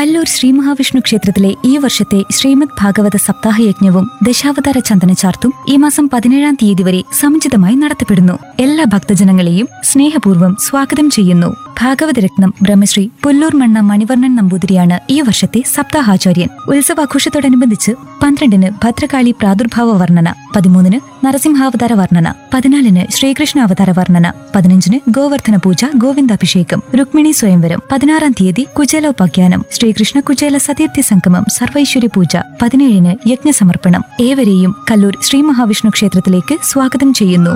കല്ലൂർ ശ്രീ മഹാവിഷ്ണു ക്ഷേത്രത്തിലെ ഈ വർഷത്തെ ശ്രീമദ് ഭാഗവത സപ്താഹ യജ്ഞവും ദശാവതാര ചന്ദനചാർത്തും ഈ മാസം പതിനേഴാം തീയതി വരെ സമുചിതമായി നടത്തപ്പെടുന്നു എല്ലാ ഭക്തജനങ്ങളെയും സ്നേഹപൂർവ്വം സ്വാഗതം ചെയ്യുന്നു ഭാഗവതരത്നം ബ്രഹ്മശ്രീ പുല്ലൂർ മണ്ണ മണിവർണ്ണൻ നമ്പൂതിരിയാണ് ഈ വർഷത്തെ സപ്താഹാചാര്യൻ ഉത്സവാഘോഷത്തോടനുബന്ധിച്ച് പന്ത്രണ്ടിന് ഭദ്രകാളി പ്രാദുർഭാവ വർണ്ണന പതിമൂന്നിന് നരസിംഹാവതാര വർണ്ണന പതിനാലിന് ശ്രീകൃഷ്ണ അവതാര വർണ്ണന പതിനഞ്ചിന് ഗോവർദ്ധന പൂജ ഗോവിന്ദാഭിഷേകം രുക്മിണി സ്വയംവരം പതിനാറാം തീയതി കുചേലോപാഖ്യാനം ശ്രീകൃഷ്ണ കുചേല സതീർത്ഥി സംഗമം സർവൈശ്വര്യ പൂജ പതിനേഴിന് യജ്ഞസമർപ്പണം ഏവരെയും കല്ലൂർ ശ്രീ മഹാവിഷ്ണു ക്ഷേത്രത്തിലേക്ക് സ്വാഗതം ചെയ്യുന്നു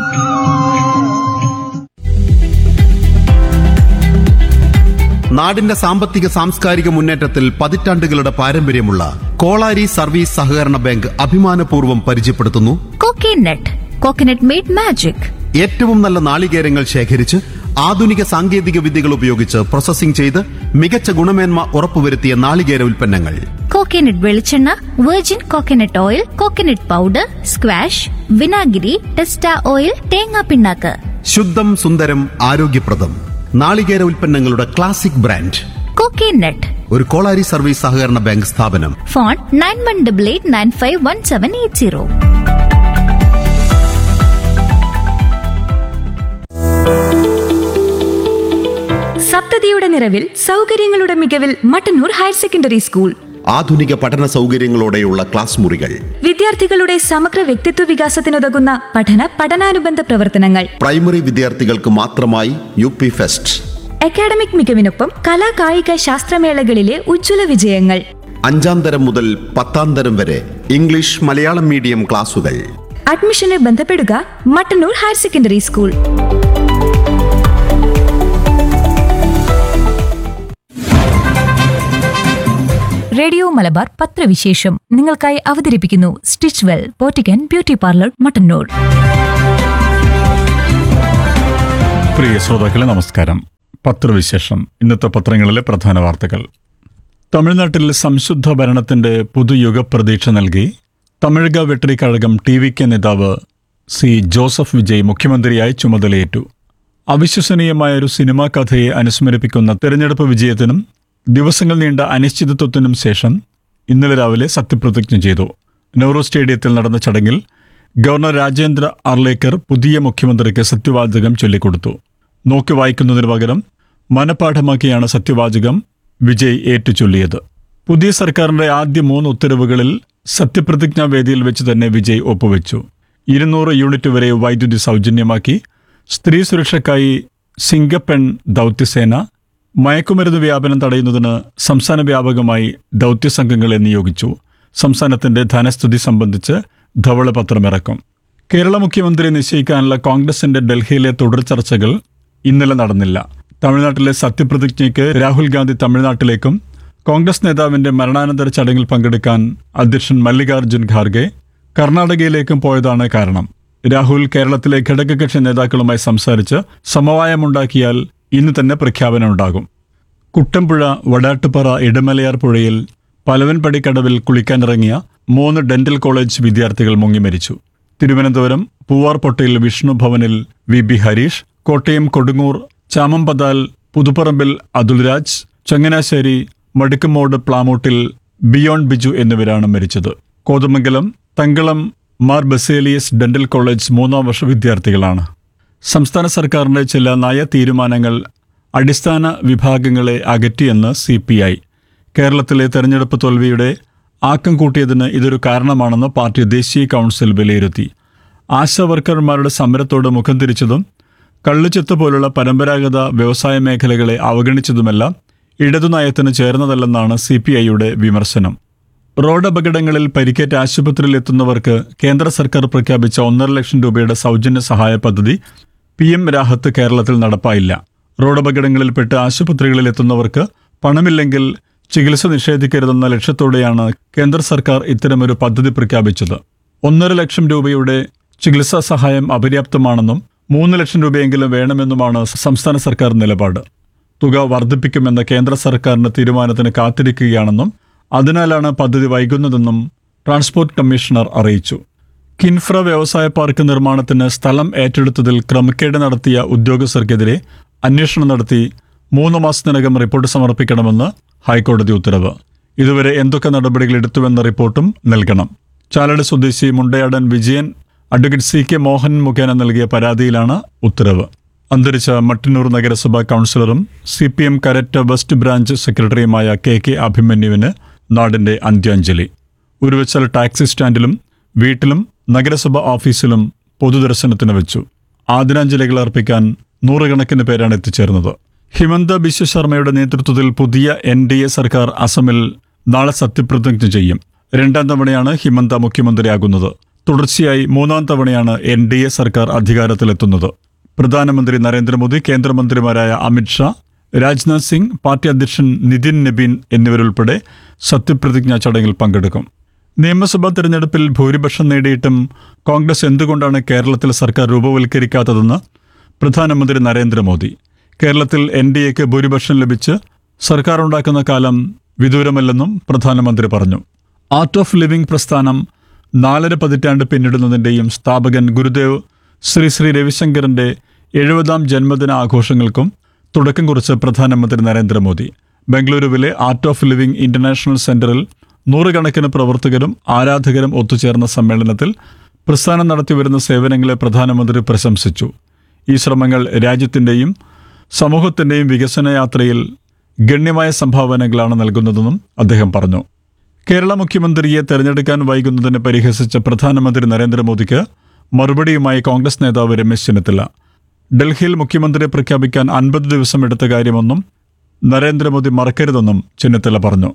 നാടിന്റെ സാമ്പത്തിക സാംസ്കാരിക മുന്നേറ്റത്തിൽ പതിറ്റാണ്ടുകളുടെ പാരമ്പര്യമുള്ള കോളാരി സർവീസ് സഹകരണ ബാങ്ക് അഭിമാനപൂർവ്വം പരിചയപ്പെടുത്തുന്നു കോക്കനട്ട് കോക്കനട്ട് മെയ്ഡ് മാജിക് ഏറ്റവും നല്ല നാളികേരങ്ങൾ ശേഖരിച്ച് ആധുനിക സാങ്കേതിക വിദ്യകൾ ഉപയോഗിച്ച് പ്രോസസ്സിംഗ് ചെയ്ത് മികച്ച ഗുണമേന്മ ഉറപ്പുവരുത്തിയ നാളികേര ഉൽപ്പന്നങ്ങൾ കോക്കനട്ട് വെളിച്ചെണ്ണ virgin coconut oil coconut powder squash വിനാഗിരി ടെസ്റ്റ ഓയിൽ തേങ്ങാ പിണ്ണാക്ക് ശുദ്ധം സുന്ദരം ആരോഗ്യപ്രദം നാളികേര ഉൽപ്പന്നങ്ങളുടെ ക്ലാസിക് ബ്രാൻഡ് കോക്കനട്ട് ഒരു കോളാരി സർവീസ് സഹകരണ ബാങ്ക് സ്ഥാപനം phone nine one double eight nine five one seven eight zero സപ്തതിയുടെ നിറവിൽ സൗകര്യങ്ങളുടെ മികവിൽ മട്ടന്നൂർ ഹയർ സെക്കൻഡറി സ്കൂൾ ആധുനിക പഠന സൗകര്യങ്ങളോടെയുള്ള ക്ലാസ് മുറികൾ വിദ്യാർത്ഥികളുടെ സമഗ്ര വ്യക്തിത്വ വികാസത്തിനുതകുന്ന പഠന പഠനാനുബന്ധ പ്രവർത്തനങ്ങൾ പ്രൈമറി വിദ്യാർത്ഥികൾക്ക് മാത്രമായി യു പി ഫെസ്റ്റ് അക്കാഡമിക് മികവിനൊപ്പം കലാ കായിക ശാസ്ത്രമേളകളിലെ ഉജ്ജ്വല വിജയങ്ങൾ അഞ്ചാം തരം മുതൽ പത്താം തരം വരെ ഇംഗ്ലീഷ് മലയാളം മീഡിയം ക്ലാസുകൾ അഡ്മിഷന് ബന്ധപ്പെടുക Mattannur higher secondary school radio Malabar പത്രവിശേഷം നിങ്ങൾക്കായി അവതരിപ്പിക്കുന്നു സ്റ്റിച്ച് വെൽ പോറ്റിക്കൻ ബ്യൂട്ടി പാർലർ മട്ടന്നൂർ പ്രിയ ശ്രോതാക്കളെ നമസ്കാരം പത്രവിശേഷം ഇന്നത്തെ പത്രങ്ങളിലെ പ്രധാന വാർത്തകൾ തമിഴ്നാട്ടിൽ സംശുദ്ധ ഭരണത്തിന്റെ പുതുയുഗ പ്രതീക്ഷ നൽകി Tamilaga Vettri Kazhagam T V K നേതാവ് സി ജോസഫ് വിജയ് മുഖ്യമന്ത്രിയായി ചുമതലയേറ്റു അവിശ്വസനീയമായ ഒരു സിനിമാ കഥയെ അനുസ്മരിപ്പിക്കുന്ന തെരഞ്ഞെടുപ്പ് വിജയത്തിനും ദിവസങ്ങൾ നീണ്ട അനിശ്ചിതത്വത്തിനും ശേഷം ഇന്നലെ രാവിലെ സത്യപ്രതിജ്ഞ ചെയ്തു നെഹ്റു സ്റ്റേഡിയത്തിൽ നടന്ന ചടങ്ങിൽ ഗവർണർ രാജേന്ദ്ര അർലേക്കർ പുതിയ മുഖ്യമന്ത്രിക്ക് സത്യവാചകം ചൊല്ലിക്കൊടുത്തു നോക്കി വായിക്കുന്നതിനു പകരം മനപാഠമാക്കിയാണ് സത്യവാചകം വിജയ് ഏറ്റുചൊല്ലിയത് പുതിയ സർക്കാരിന്റെ ആദ്യ മൂന്ന് ഉത്തരവുകളിൽ സത്യപ്രതിജ്ഞാ വേദിയിൽ വെച്ച് തന്നെ വിജയ് ഒപ്പുവെച്ചു ഇരുന്നൂറ് യൂണിറ്റ് വരെ വൈദ്യുതി സൗജന്യമാക്കി സ്ത്രീ സുരക്ഷയ്ക്കായി സിംഗപ്പെൺ ദൗത്യസേന മയക്കുമരുന്ന് വ്യാപനം തടയുന്നതിന് സംസ്ഥാന വ്യാപകമായി ദൗത്യസംഘങ്ങളെ നിയോഗിച്ചു സംസ്ഥാനത്തിന്റെ ധനസ്ഥിതി സംബന്ധിച്ച് ധവളപത്രമിറക്കും കേരള മുഖ്യമന്ത്രി നിശ്ചയിക്കാനുള്ള കോൺഗ്രസിന്റെ ഡൽഹിയിലെ തുടർ ചർച്ചകൾ ഇന്നലെ നടന്നില്ല തമിഴ്നാട്ടിലെ സത്യപ്രതിജ്ഞയ്ക്ക് രാഹുൽ ഗാന്ധി തമിഴ്നാട്ടിലേക്കും കോൺഗ്രസ് നേതാവിന്റെ മരണാനന്തര ചടങ്ങിൽ പങ്കെടുക്കാൻ അധ്യക്ഷൻ മല്ലികാർജ്ജുൻ ഖാർഗെ കർണാടകയിലേക്കും പോയതാണ് കാരണം രാഹുൽ കേരളത്തിലെ ഘടകകക്ഷി നേതാക്കളുമായി സംസാരിച്ച് സമവായമുണ്ടാക്കിയാൽ ഇന്ന് തന്നെ പ്രഖ്യാപനമുണ്ടാകും കുട്ടമ്പുഴ വടാട്ടുപാറ ഇടമലയാർ പുഴയിൽ പലവൻപടിക്കടവിൽ കുളിക്കാനിറങ്ങിയ മൂന്ന് ഡെന്റൽ കോളേജ് വിദ്യാർത്ഥികൾ മുങ്ങി മരിച്ചു തിരുവനന്തപുരം പൂവാർപൊട്ടയിൽ വിഷ്ണു ഭവനിൽ വി ബി ഹരീഷ് കോട്ടയം കൊടുങ്ങൂർ ചാമമ്പതാൽ പുതുപ്പറമ്പിൽ അതുൽരാജ് ചങ്ങനാശ്ശേരി മടുക്കുമോട് പ്ലാമൂട്ടിൽ ബിയോൺ ബിജു എന്നിവരാണ് മരിച്ചത് കോതമംഗലം തങ്കളം മാർ ബസേലിയസ് ഡെന്റൽ കോളേജ് മൂന്നാം വർഷ വിദ്യാർത്ഥികളാണ് സംസ്ഥാന സർക്കാരിന്റെ ചില നയ തീരുമാനങ്ങൾ അടിസ്ഥാന വിഭാഗങ്ങളെ അകറ്റിയെന്ന് സി പി ഐ കേരളത്തിലെ തെരഞ്ഞെടുപ്പ് തോൽവിയുടെ ആക്കം കൂട്ടിയതിന് ഇതൊരു കാരണമാണെന്ന് പാർട്ടി ദേശീയ കൗൺസിൽ വിലയിരുത്തി ആശാ വർക്കർമാരുടെ സമരത്തോട് മുഖം തിരിച്ചതും കള്ളുചെത്ത് പോലുള്ള പരമ്പരാഗത വ്യവസായ മേഖലകളെ അവഗണിച്ചതുമെല്ലാം ഇടതുനയത്തിന് ചേർന്നതല്ലെന്നാണ് സി പി ഐയുടെ വിമർശനം റോഡ് അപകടങ്ങളിൽ പരിക്കേറ്റ് ആശുപത്രിയിൽ എത്തുന്നവർക്ക് കേന്ദ്ര സർക്കാർ പ്രഖ്യാപിച്ച ഒന്നര ലക്ഷം രൂപയുടെ സൗജന്യ സഹായ പദ്ധതി പി എം രാഹത്ത് കേരളത്തിൽ നടപ്പായില്ല റോഡ് അപകടങ്ങളിൽപ്പെട്ട് ആശുപത്രികളിൽ എത്തുന്നവർക്ക് പണമില്ലെങ്കിൽ ചികിത്സ നിഷേധിക്കരുതെന്ന ലക്ഷ്യത്തോടെയാണ് കേന്ദ്ര സർക്കാർ ഇത്തരമൊരു പദ്ധതി പ്രഖ്യാപിച്ചത് ഒന്നര ലക്ഷം രൂപയുടെ ചികിത്സാ സഹായം അപര്യാപ്തമാണെന്നും മൂന്ന് ലക്ഷം രൂപയെങ്കിലും വേണമെന്നുമാണ് സംസ്ഥാന സർക്കാർ നിലപാട് തുക വർദ്ധിപ്പിക്കുമെന്ന കേന്ദ്ര സർക്കാരിന്റെ തീരുമാനത്തിന് കാത്തിരിക്കുകയാണെന്നും അതിനാലാണ് പദ്ധതി വൈകുന്നതെന്നും ട്രാൻസ്പോർട്ട് കമ്മീഷണർ അറിയിച്ചു കിൻഫ്ര വ്യവസായ പാർക്ക് നിർമ്മാണത്തിന് സ്ഥലം ഏറ്റെടുത്തതിൽ ക്രമക്കേട് നടത്തിയ ഉദ്യോഗസ്ഥർക്കെതിരെ അന്വേഷണം നടത്തി മൂന്ന് മാസത്തിനകം റിപ്പോർട്ട് സമർപ്പിക്കണമെന്ന് ഹൈക്കോടതി ഉത്തരവ് ഇതുവരെ എന്തൊക്കെ നടപടികൾ എടുത്തുവെന്ന റിപ്പോർട്ടും നൽകണം ചാലട് സ്വദേശി Mundayadan Vijayan advocate C K Mohan മുഖേന നൽകിയ പരാതിയിലാണ് ഉത്തരവ് അന്തരിച്ച മട്ടന്നൂർ നഗരസഭാ കൗൺസിലറും C P M Karett west branch സെക്രട്ടറിയുമായ കെ കെ അഭിമന്യുവിന് നാടിന്റെ അന്ത്യാഞ്ജലി ഉരുവച്ചൽ ടാക്സി സ്റ്റാൻഡിലും വീട്ടിലും നഗരസഭ ഓഫീസിലും പൊതുദർശനത്തിന് വെച്ചു ആദരാഞ്ജലികൾ അർപ്പിക്കാൻ നൂറുകണക്കിന് പേരാണ് എത്തിച്ചേർന്നത് ഹിമന്ത ബിശ്വ ശർമ്മയുടെ നേതൃത്വത്തിൽ പുതിയ എൻ ഡി എ സർക്കാർ അസമിൽ നാളെ സത്യപ്രതിജ്ഞ ചെയ്യും രണ്ടാം തവണയാണ് ഹിമന്ത മുഖ്യമന്ത്രിയാകുന്നത് തുടർച്ചയായി മൂന്നാം തവണയാണ് എൻ ഡി എ സർക്കാർ അധികാരത്തിലെത്തുന്നത് പ്രധാനമന്ത്രി നരേന്ദ്രമോദി കേന്ദ്രമന്ത്രിമാരായ അമിത്ഷാ രാജ്നാഥ് സിംഗ് പാർട്ടി അധ്യക്ഷൻ നിതിൻ നബീൻ എന്നിവരുൾപ്പെടെ സത്യപ്രതിജ്ഞാ ചടങ്ങിൽ പങ്കെടുക്കും നിയമസഭാ തെരഞ്ഞെടുപ്പിൽ ഭൂരിപക്ഷം നേടിയിട്ടും കോൺഗ്രസ് എന്തുകൊണ്ടാണ് കേരളത്തിൽ സർക്കാർ രൂപവൽക്കരിക്കാത്തതെന്ന് പ്രധാനമന്ത്രി നരേന്ദ്രമോദി കേരളത്തിൽ എൻ ഡി എക്ക് ഭൂരിപക്ഷം ലഭിച്ച് സർക്കാർ ഉണ്ടാക്കുന്ന കാലം വിദൂരമല്ലെന്നും പ്രധാനമന്ത്രി പറഞ്ഞു ആർട്ട് ഓഫ് ലിവിംഗ് പ്രസ്ഥാനം നാലര പതിറ്റാണ്ട് പിന്നിടുന്നതിൻ്റെയും സ്ഥാപകൻ ഗുരുദേവ് ശ്രീ ശ്രീ രവിശങ്കറിന്റെ എഴുപതാം ജന്മദിന ആഘോഷങ്ങൾക്കും തുടക്കം കുറിച്ച് പ്രധാനമന്ത്രി നരേന്ദ്രമോദി ബംഗളൂരുവിലെ ആർട്ട് ഓഫ് ലിവിംഗ് ഇന്റർനാഷണൽ സെന്ററിൽ നൂറുകണക്കിന് പ്രവർത്തകരും ആരാധകരും ഒത്തുചേർന്ന സമ്മേളനത്തിൽ പ്രസ്ഥാനം നടത്തിവരുന്ന സേവനങ്ങളെ പ്രധാനമന്ത്രി പ്രശംസിച്ചു ഈ ശ്രമങ്ങൾ രാജ്യത്തിൻ്റെയും സമൂഹത്തിൻ്റെയും വികസന യാത്രയിൽ ഗണ്യമായ സംഭാവനകളാണ് നൽകുന്നതെന്നും അദ്ദേഹം പറഞ്ഞു കേരള മുഖ്യമന്ത്രിയെ തെരഞ്ഞെടുക്കാൻ വൈകുന്നതിനെ പരിഹസിച്ച പ്രധാനമന്ത്രി നരേന്ദ്രമോദിക്ക് മറുപടിയുമായി കോൺഗ്രസ് നേതാവ് രമേശ് ചെന്നിത്തല ഡൽഹിയിൽ മുഖ്യമന്ത്രിയെ പ്രഖ്യാപിക്കാൻ അൻപത് ദിവസം എടുത്ത കാര്യമൊന്നും നരേന്ദ്രമോദി മറക്കരുതെന്നും ചെന്നിത്തല പറഞ്ഞു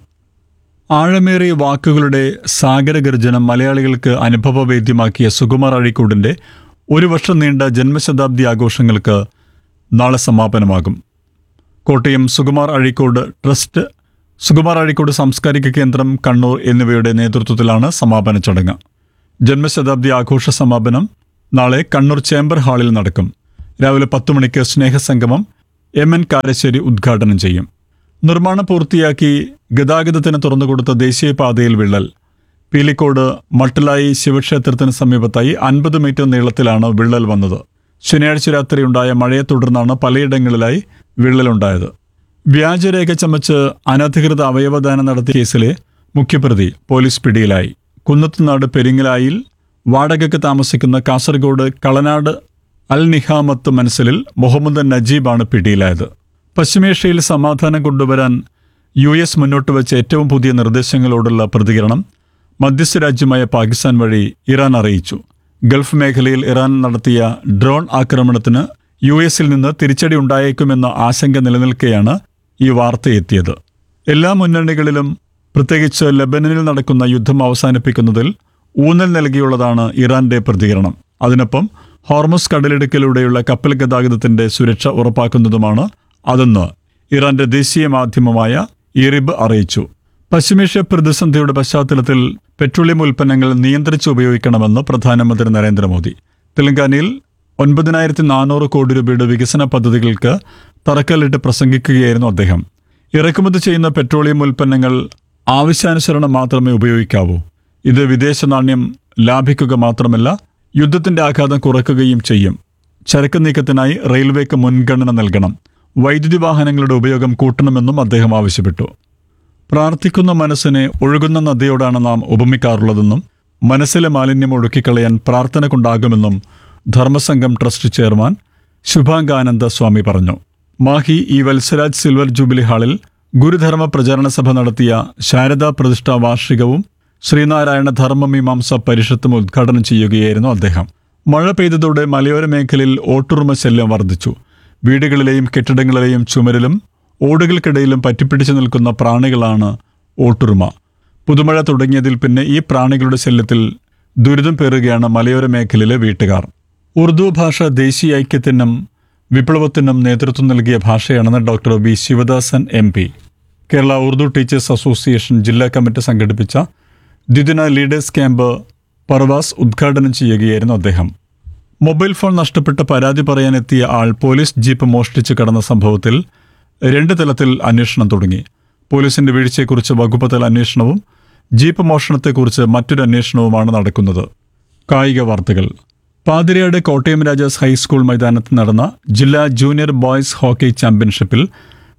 ആഴമേറിയ വാക്കുകളുടെ സാഗരഗർജനം മലയാളികൾക്ക് അനുഭവവേദ്യമാക്കിയ സുകുമാർ അഴീക്കോടിന്റെ ഒരു വർഷം നീണ്ട ജന്മശതാബ്ദി ആഘോഷങ്ങൾക്ക് നാളെ സമാപനമാകും കോട്ടയം സുകുമാർ അഴീക്കോട് ട്രസ്റ്റ് സുകുമാർ അഴീക്കോട് സാംസ്കാരിക കേന്ദ്രം കണ്ണൂർ എന്നിവയുടെ നേതൃത്വത്തിലാണ് സമാപന ചടങ്ങ് ജന്മശതാബ്ദി ആഘോഷ സമാപനം നാളെ കണ്ണൂർ ചേംബർ ഹാളിൽ നടക്കും രാവിലെ പത്ത് മണിക്ക് സ്നേഹസംഗമം എം എൻ കാരശ്ശേരി ഉദ്ഘാടനം ചെയ്യും നിർമ്മാണം പൂർത്തിയാക്കി ഗതാഗതത്തിന് തുറന്നുകൊടുത്ത ദേശീയപാതയിൽ വിള്ളൽ പീലിക്കോട് മട്ടലായി ശിവക്ഷേത്രത്തിന് സമീപത്തായി അൻപത് മീറ്റർ നീളത്തിലാണ് വിള്ളൽ വന്നത് ശനിയാഴ്ച രാത്രി ഉണ്ടായ മഴയെ തുടർന്നാണ് പലയിടങ്ങളിലായി വിള്ളലുണ്ടായത് വ്യാജരേഖ ചമച്ച് അനധികൃത അവയവദാനം നടത്തിയ കേസിലെ മുഖ്യപ്രതി പോലീസ് പിടിയിലായി കുന്നത്തുനാട് പെരിങ്ങലായിൽ വാടകയ്ക്ക് താമസിക്കുന്ന കാസർഗോഡ് കളനാട് അൽ നിഹാമത്ത് മനസ്സിലിൽ മുഹമ്മദ് നജീബാണ് പിടിയിലായത് പശ്ചിമേഷ്യയിൽ സമാധാനം കൊണ്ടുവരാൻ യു എസ് മുന്നോട്ട് വെച്ച ഏറ്റവും പുതിയ നിർദ്ദേശങ്ങളോടുള്ള പ്രതികരണം മധ്യസ്ഥ രാജ്യമായ പാകിസ്ഥാൻ വഴി ഇറാൻ അറിയിച്ചു ഗൾഫ് മേഖലയിൽ ഇറാൻ നടത്തിയ ഡ്രോൺ ആക്രമണത്തിന് യു എസിൽ നിന്ന് തിരിച്ചടി ഉണ്ടായേക്കുമെന്ന ആശങ്ക നിലനിൽക്കെയാണ് ഈ വാർത്തയെത്തിയത് എല്ലാ മുന്നണികളിലും പ്രത്യേകിച്ച് ലബനനിൽ നടക്കുന്ന യുദ്ധം അവസാനിപ്പിക്കുന്നതിൽ ഊന്നൽ നൽകിയുള്ളതാണ് ഇറാന്റെ പ്രതികരണം അതിനൊപ്പം ഹോർമസ് കടലിടുക്കിലൂടെയുള്ള കപ്പൽ ഗതാഗതത്തിന്റെ സുരക്ഷ ഉറപ്പാക്കുന്നതുമാണ് അതെന്ന് ഇറാന്റെ ദേശീയ മാധ്യമമായ ഇറിബ് അറിയിച്ചു പശ്ചിമേഷ്യ പ്രതിസന്ധിയുടെ പശ്ചാത്തലത്തിൽ പെട്രോളിയം ഉൽപ്പന്നങ്ങൾ നിയന്ത്രിച്ച് ഉപയോഗിക്കണമെന്ന് പ്രധാനമന്ത്രി നരേന്ദ്രമോദി തെലങ്കാനയിൽ ഒൻപതിനായിരത്തി നാനൂറ് കോടി രൂപയുടെ വികസന പദ്ധതികൾക്ക് തറക്കല്ലിട്ട് പ്രസംഗിക്കുകയായിരുന്നു അദ്ദേഹം ഇറക്കുമതി ചെയ്യുന്ന പെട്രോളിയം ഉൽപ്പന്നങ്ങൾ ആവശ്യാനുസരണം മാത്രമേ ഉപയോഗിക്കാവൂ ഇത് വിദേശ നാണ്യം ലാഭിക്കുക മാത്രമല്ല യുദ്ധത്തിന്റെ ആഘാതം കുറയ്ക്കുകയും ചെയ്യും ചരക്ക് നീക്കത്തിനായി റെയിൽവേക്ക് മുൻഗണന നൽകണം വൈദ്യുതി വാഹനങ്ങളുടെ ഉപയോഗം കൂട്ടണമെന്നും അദ്ദേഹം ആവശ്യപ്പെട്ടു പ്രാർത്ഥിക്കുന്ന മനസ്സിനെ ഒഴുകുന്ന നദിയോടാണ് നാം ഉപമിക്കാറുള്ളതെന്നും മനസ്സിലെ മാലിന്യം ഒഴുക്കിക്കളയാൻ പ്രാർത്ഥന കൊണ്ടാകുമെന്നും ധർമ്മസംഘം ട്രസ്റ്റ് ചെയർമാൻ ശുഭാംഗാനന്ദ സ്വാമി പറഞ്ഞു മാഹി ഈ വത്സരാജ് സിൽവർ ജൂബിലി ഹാളിൽ ഗുരുധർമ്മ പ്രചാരണ സഭ നടത്തിയ ശാരദാ പ്രതിഷ്ഠാ വാർഷികവും ശ്രീനാരായണ ധർമ്മമീമാംസ പരിഷത്തും ഉദ്ഘാടനം ചെയ്യുകയായിരുന്നു അദ്ദേഹം മഴ പെയ്തതോടെ മലയോര മേഖലയിൽ ഓട്ടുറുമ ശല്യം വർദ്ധിച്ചു വീടുകളിലെയും കെട്ടിടങ്ങളിലെയും ചുമരിലും ഓടുകൾക്കിടയിലും പറ്റിപ്പിടിച്ചു നിൽക്കുന്ന പ്രാണികളാണ് ഓട്ടുറുമ പുതുമഴ തുടങ്ങിയതിൽ പിന്നെ ഈ പ്രാണികളുടെ ശല്യത്തിൽ ദുരിതം പേറുകയാണ് മലയോര മേഖലയിലെ വീട്ടുകാർ ഉറുദു ഭാഷ ദേശീയ ഐക്യത്തിനും വിപ്ലവത്തിനും നേതൃത്വം നൽകിയ ഭാഷയാണെന്ന് doctor V Sivadasan M P Kerala Urdu teachers association ജില്ലാ കമ്മിറ്റി സംഘടിപ്പിച്ച ദ്വിദിന ലീഡേഴ്സ് ക്യാമ്പ് പർവാസ് ഉദ്ഘാടനം ചെയ്യുകയായിരുന്നു അദ്ദേഹം മൊബൈൽ ഫോൺ നഷ്ടപ്പെട്ട് പരാതി പറയാനെത്തിയ ആൾ പോലീസ് ജീപ്പ് മോഷ്ടിച്ച് കടന്ന സംഭവത്തിൽ രണ്ട് തലത്തിൽ അന്വേഷണം തുടങ്ങി പോലീസിന്റെ വീഴ്ചയെക്കുറിച്ച് വകുപ്പ് തല അന്വേഷണവും ജീപ്പ് മോഷണത്തെക്കുറിച്ച് മറ്റൊരു അന്വേഷണവുമാണ് നടക്കുന്നത് കായിക വാർത്തകൾ പാതിരിയാട് കോട്ടയം രാജാസ് ഹൈസ്കൂൾ മൈതാനത്ത് നടന്ന ജില്ലാ ജൂനിയർ ബോയ്സ് ഹോക്കി ചാമ്പ്യൻഷിപ്പിൽ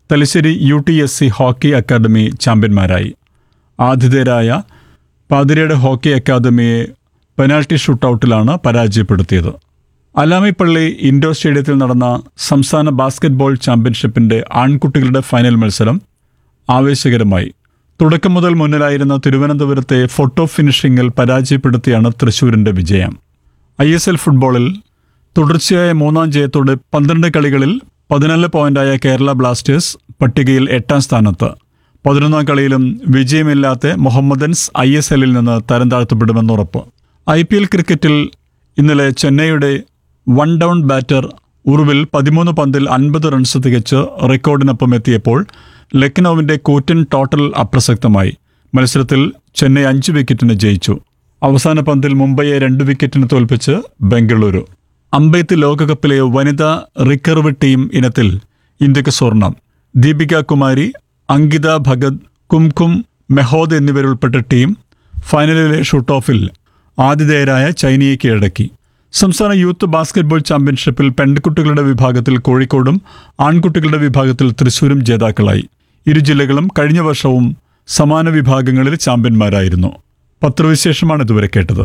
Thalassery U T S C hockey academy ചാമ്പ്യന്മാരായി ആതിഥേയരായ പാതിരയുടെ ഹോക്കി അക്കാദമിയെ പെനാൽറ്റി ഷൂട്ടൌട്ടിലാണ് പരാജയപ്പെടുത്തിയത് അലാമിപ്പള്ളി ഇൻഡോർ സ്റ്റേഡിയത്തിൽ നടന്ന സംസ്ഥാന ബാസ്കറ്റ്ബോൾ ചാമ്പ്യൻഷിപ്പിന്റെ ആൺകുട്ടികളുടെ ഫൈനൽ മത്സരം ആവേശകരമായി തുടക്കം മുതൽ മുന്നിലായിരുന്ന തിരുവനന്തപുരത്തെ ഫോട്ടോ ഫിനിഷിംഗിൽ പരാജയപ്പെടുത്തിയാണ് തൃശൂരിന്റെ വിജയം ഐ എസ് എൽ ഫുട്ബോളിൽ തുടർച്ചയായ മൂന്നാം ജയത്തോടെ പന്ത്രണ്ട് കളികളിൽ പതിനാല് പോയിന്റായ കേരള ബ്ലാസ്റ്റേഴ്സ് പട്ടികയിൽ എട്ടാം സ്ഥാനത്ത് പതിനൊന്നാം കളിയിലും വിജയമില്ലാത്ത മുഹമ്മദൻസ് ഐ എസ് എല്ലിൽ നിന്ന് തരം താഴ്ത്തപ്പെടുമെന്ന് ഉറപ്പ് ഐ പി എൽ ക്രിക്കറ്റിൽ ഇന്നലെ ചെന്നൈയുടെ വൺ ഡൗൺ ബാറ്റർ ഉറുവിൽ പതിമൂന്ന് പന്തിൽ അൻപത് റൺസ് തികച്ച് റെക്കോർഡിനൊപ്പം എത്തിയപ്പോൾ ലക്നൌവിന്റെ കൂറ്റൻ ടോട്ടൽ അപ്രസക്തമായി മത്സരത്തിൽ ചെന്നൈ അഞ്ച് വിക്കറ്റിന് ജയിച്ചു അവസാന പന്തിൽ മുംബൈയെ രണ്ട് വിക്കറ്റിന് തോൽപ്പിച്ച് ബംഗളൂരു അമ്പെയ്ത്ത് ലോകകപ്പിലെ വനിതാ റിക്കർവ് ടീം ഇനത്തിൽ ഇന്ത്യക്ക് സ്വർണം ദീപിക കുമാരി അങ്കിത ഭഗത് കുംകും മെഹോദ് എന്നിവരുൾപ്പെട്ട ടീം ഫൈനലിലെ ഷൂട്ട് ഓഫിൽ ആതിഥേയരായ ചൈനയെ കീഴടക്കി സംസ്ഥാന യൂത്ത് ബാസ്കറ്റ്ബോൾ ചാമ്പ്യൻഷിപ്പിൽ പെൺകുട്ടികളുടെ വിഭാഗത്തിൽ കോഴിക്കോടും ആൺകുട്ടികളുടെ വിഭാഗത്തിൽ തൃശൂരും ജേതാക്കളായി ഇരു ജില്ലകളും കഴിഞ്ഞ വർഷവും സമാന വിഭാഗങ്ങളിൽ ചാമ്പ്യന്മാരായിരുന്നു പത്രവിശേഷമാണ് ഇതുവരെ കേട്ടത്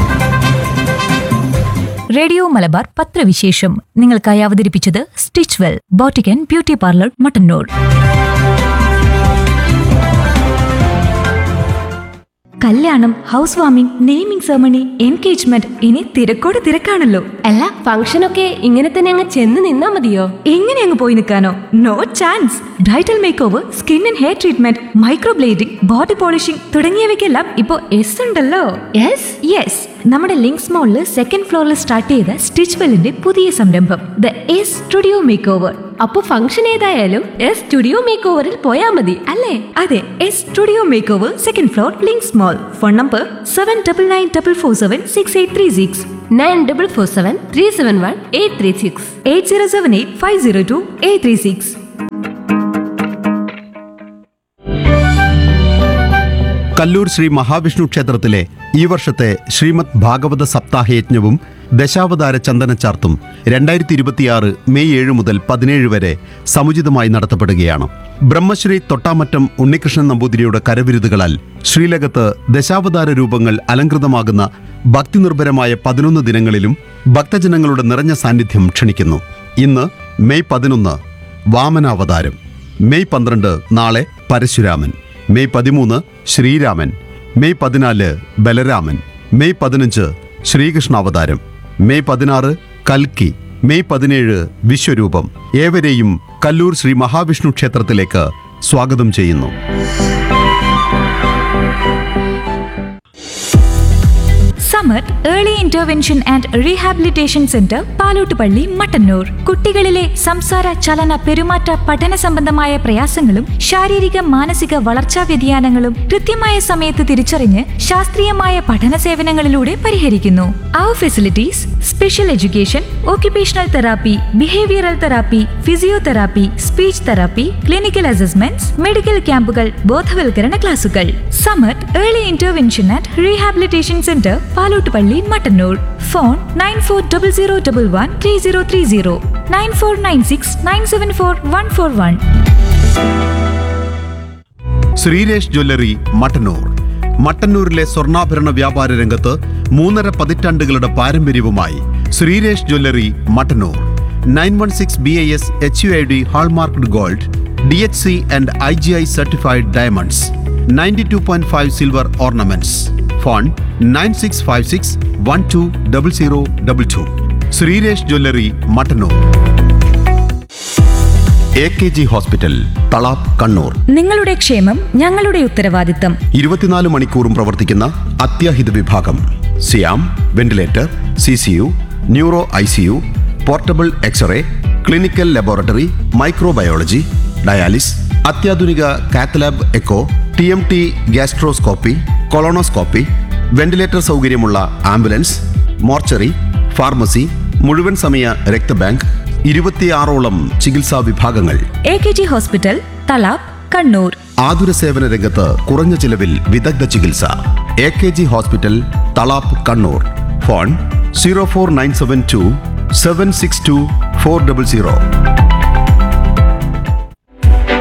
റേഡിയോ മലബാർ പത്രവിശേഷം നിങ്ങൾക്കായി അവതരിപ്പിച്ചത് stitch well boutique and beauty parlour Mattannur കല്യാണം house warming naming ceremony engagement ഇനി തിരക്കോട് തിരക്കാണല്ലോ അല്ല ഫംഗ്ഷനൊക്കെ ഇങ്ങനെ തന്നെ അങ്ങ് ചെന്ന് നിന്നാ മതിയോ എങ്ങനെ അങ്ങ് പോയി നിൽക്കാനോ no chance bridal make over skin and hair treatment microblading body polishing തുടങ്ങിയവയ്ക്കെല്ലാം ഇപ്പോ എസ് ഉണ്ടല്ലോ യെസ് യെസ് നമ്മുടെ ലിങ്ക്സ് മോളിൽ സെക്കൻഡ് ഫ്ലോറിൽ സ്റ്റാർട്ട് ചെയ്ത സ്റ്റിച്ച് വെല്ലിന്റെ പുതിയ സംരംഭം the S studio make over അപ്പൊ ഫംഗ്ഷൻ ഏതായാലും എസ് സ്റ്റുഡിയോ മേക്ക് ഓവറിൽ പോയാ മതി അല്ലേ അതെ S studio make over second floor Links Mall phone number seven double nine double four seven six eight three six nine double four seven three seven one eight three six eight zero seven eight five zero two eight three six Kallur Shri Mahavishnu ക്ഷേത്രത്തിലെ ഈ വർഷത്തെ ശ്രീമദ് ഭാഗവത സപ്താഹയജ്ഞവും ദശാവതാര ചന്ദനച്ചാർത്തും രണ്ടായിരത്തി ഇരുപത്തിയാറ് May ഏഴ് മുതൽ പതിനേഴ് വരെ സമുചിതമായി നടത്തപ്പെടുകയാണ് ബ്രഹ്മശ്രീ തൊട്ടാമറ്റം ഉണ്ണികൃഷ്ണൻ നമ്പൂതിരിയുടെ കരവിരുതുകളാൽ ശ്രീലകത്ത് ദശാവതാര രൂപങ്ങൾ അലങ്കൃതമാകുന്ന ഭക്തിനിർഭരമായ പതിനൊന്ന് ദിനങ്ങളിലും ഭക്തജനങ്ങളുടെ നിറഞ്ഞ സാന്നിധ്യം ക്ഷണിക്കുന്നു ഇന്ന് മെയ് പതിനൊന്ന് വാമനാവതാരം മെയ് പന്ത്രണ്ട് നാളെ പരശുരാമൻ മെയ് പതിമൂന്ന് ശ്രീരാമൻ മെയ് പതിനാല് ബലരാമൻ മെയ് പതിനഞ്ച് ശ്രീകൃഷ്ണാവതാരം മെയ് പതിനാറ് കൽക്കി മെയ് പതിനേഴ് വിശ്വരൂപം ഏവരെയും കല്ലൂർ ശ്രീ മഹാവിഷ്ണു ക്ഷേത്രത്തിലേക്ക് സ്വാഗതം ചെയ്യുന്നു summer early intervention and rehabilitation centre Palottupalli Mattannur കുട്ടികളിലെ സംസാര ചലന പെരുമാറ്റ പഠന സംബന്ധമായ പ്രയാസങ്ങളും ശാരീരിക മാനസിക വളർച്ചാ വ്യതിയാനങ്ങളും കൃത്യമായ സമയത്ത് തിരിച്ചറിഞ്ഞ് ശാസ്ത്രീയമായ പഠന സേവനങ്ങളിലൂടെ പരിഹരിക്കുന്നു അവർ facilities special education occupational therapy behavioural therapy physiotherapy speech therapy clinical assessments medical ക്യാമ്പുകൾ ബോധവൽക്കരണ ക്ലാസുകൾ Samar early intervention and rehabilitation centre Palottupalli Mattannur phone nine four double zero double one three zero three zero nine four nine six nine seven four one four one Sreeresh jewellery Mattannur മട്ടന്നൂരിലെ സ്വർണ്ണാഭരണ വ്യാപാര രംഗത്ത് മൂന്നര പതിറ്റാണ്ടുകളുടെ പാരമ്പര്യവുമായി Sreeresh jewellery Mattannur nine one six B I S H U I D hallmarked gold D H C and I G I certified diamonds ninety two point five silver ornaments phone nine six five six one two double zero double two Sreeresh jewellery Mattannur A K G hospital Thalap Kannur നിങ്ങളുടെ ക്ഷേമം ഞങ്ങളുടെ ഉത്തരവാദിത്തം ഇരുപത്തിനാല് മണിക്കൂറും പ്രവർത്തിക്കുന്ന അത്യാഹിത വിഭാഗം സിയാം ventilator C C U neuro I C U portable X-ray clinical laboratory microbiology dialysis അത്യാധുനിക cath lab echo T M T gastroscopy colonoscopy ventilator സൗകര്യമുള്ള ആംബുലൻസ് മോർച്ചറി ഫാർമസി മുഴുവൻ സമയ രക്തബാങ്ക് ഇരുപത്തിയാറോളം ചികിത്സാ വിഭാഗങ്ങൾ A K G hospital Thalap Kannur ആതുര സേവന രംഗത്ത് കുറഞ്ഞ ചിലവിൽ വിദഗ്ധ ചികിത്സ A K G hospital Thalap Kannur phone zero four nine seven two seven six two four double zero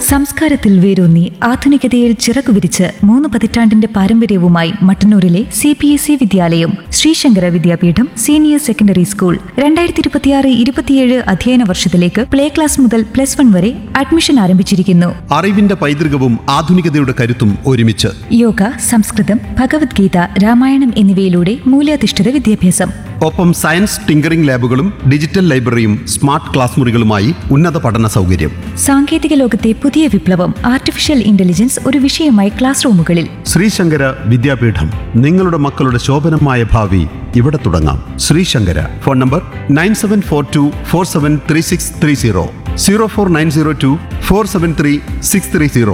സംസ്കാരത്തിൽ വേരൂന്നി ആധുനികതയിൽ ചിറകു വിരിച്ച് മൂന്ന് പതിറ്റാണ്ടിന്റെ പാരമ്പര്യവുമായി മട്ടന്നൂരിലെ സി പി എസ് ഇ വിദ്യാലയം Sreesankara Vidyapeetham senior secondary school രണ്ടായിരത്തി ഇരുപത്തിയാറ് ഇരുപത്തിയേഴ് അധ്യയന വർഷത്തിലേക്ക് പ്ലേ ക്ലാസ് മുതൽ പ്ലസ് വൺ വരെ അഡ്മിഷൻ ആരംഭിച്ചിരിക്കുന്നു അറിവിന്റെ പൈതൃകവും ആധുനികതയുടെ കരുത്തും ഒരുമിച്ച് യോഗ സംസ്കൃതം ഭഗവത്ഗീത രാമായണം എന്നിവയിലൂടെ മൂല്യാധിഷ്ഠിത വിദ്യാഭ്യാസം ഒപ്പം സയൻസ് ടിങ്കറിംഗ് ലാബുകളും ഡിജിറ്റൽ ലൈബ്രറിയും സ്മാർട്ട് ക്ലാസ് മുറികളുമായി ഉന്നത പഠന സൗകര്യം സാങ്കേതിക ലോകത്തെ പുതിയ വിപ്ലവം ആർട്ടിഫിഷ്യൽ ഇന്റലിജൻസ് ഒരു വിഷയമായി ക്ലാസ് റൂമുകളിൽ ശ്രീശങ്കര വിദ്യാപീഠം നിങ്ങളുടെ മക്കളുടെ ശോഭനമായ ഭാവി ഇവിടെ തുടങ്ങാം Sreesankara phone number nine seven four two four seven three six three zero zero four nine zero two four seven three six three zero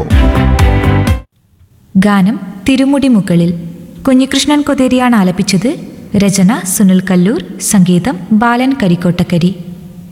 ഗാനം തിരുമുടി മുകളിൽ കുഞ്ഞികൃഷ്ണൻ കൊതേരിയാണ് ആലപിച്ചത് രചന സുനിൽ കല്ലൂർ സംഗീതം ബാലൻ കരിക്കോട്ടക്കരി